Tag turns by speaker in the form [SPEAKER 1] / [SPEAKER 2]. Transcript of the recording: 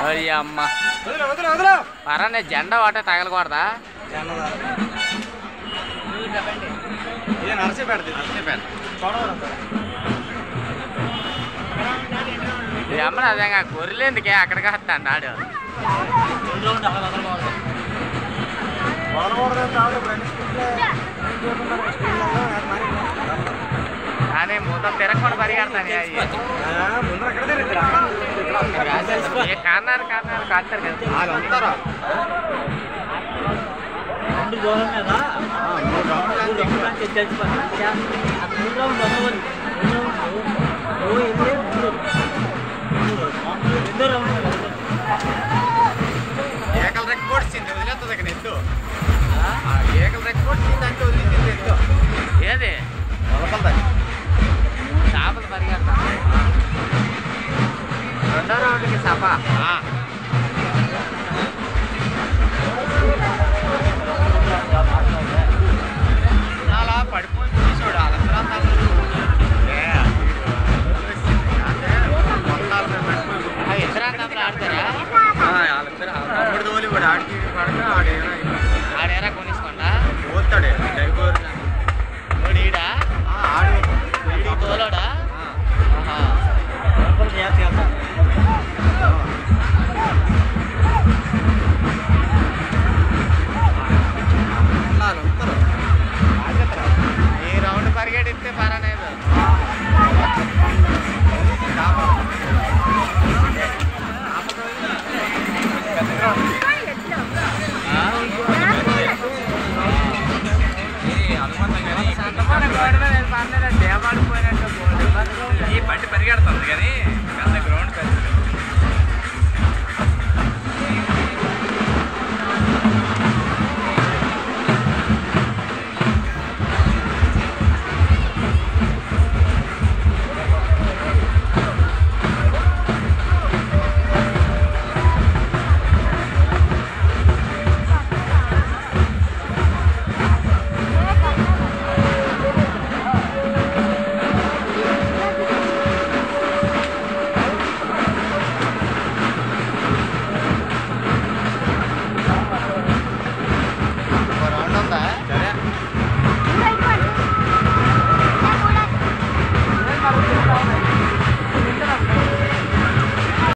[SPEAKER 1] అయ్య అమ్మ
[SPEAKER 2] వదిలే వదిలే వదిలే
[SPEAKER 1] పరానే జెండా వాట తగలకూడదా
[SPEAKER 2] ఏ నరసేపేట నరసేపేట
[SPEAKER 1] ఈ అమ్మ అదే గొర్రెలేందుకే అక్కడికి వస్తాడు నాడు కానీ మొత్తం తిరగకుండా పరిగెడతాను అయ్యి
[SPEAKER 2] ముందర ఎక్కడ తిరుగుతురా
[SPEAKER 1] ఏ కన్నారు కన్నారు కాస్తారు కదా
[SPEAKER 2] అది అంతారా
[SPEAKER 3] రెండు దూరం మీద
[SPEAKER 2] మూడు రౌండ్లు
[SPEAKER 3] మూడు
[SPEAKER 2] అంతే.
[SPEAKER 3] రౌండ్లు అంటే తెలిసిపోతుంది. ఆ మూడు రౌండ్లు ఉండవని. రెండు రౌండ్లు. ఓ ఎనిమిది, మూడు. మూడు. రెండో రౌండ్ కదా.
[SPEAKER 2] ఏకల రెక్క పొడిచింది వదిలేస్తుంది ఇక్కడ ఎత్తు ఆ ఏకల రెక్క పొడిచింది అంటే వదిలేసింది ఎత్తు
[SPEAKER 1] ఏది
[SPEAKER 2] వదలదండి
[SPEAKER 1] చేపలు పరిగెడతాను రెండో రౌండ్కి సభ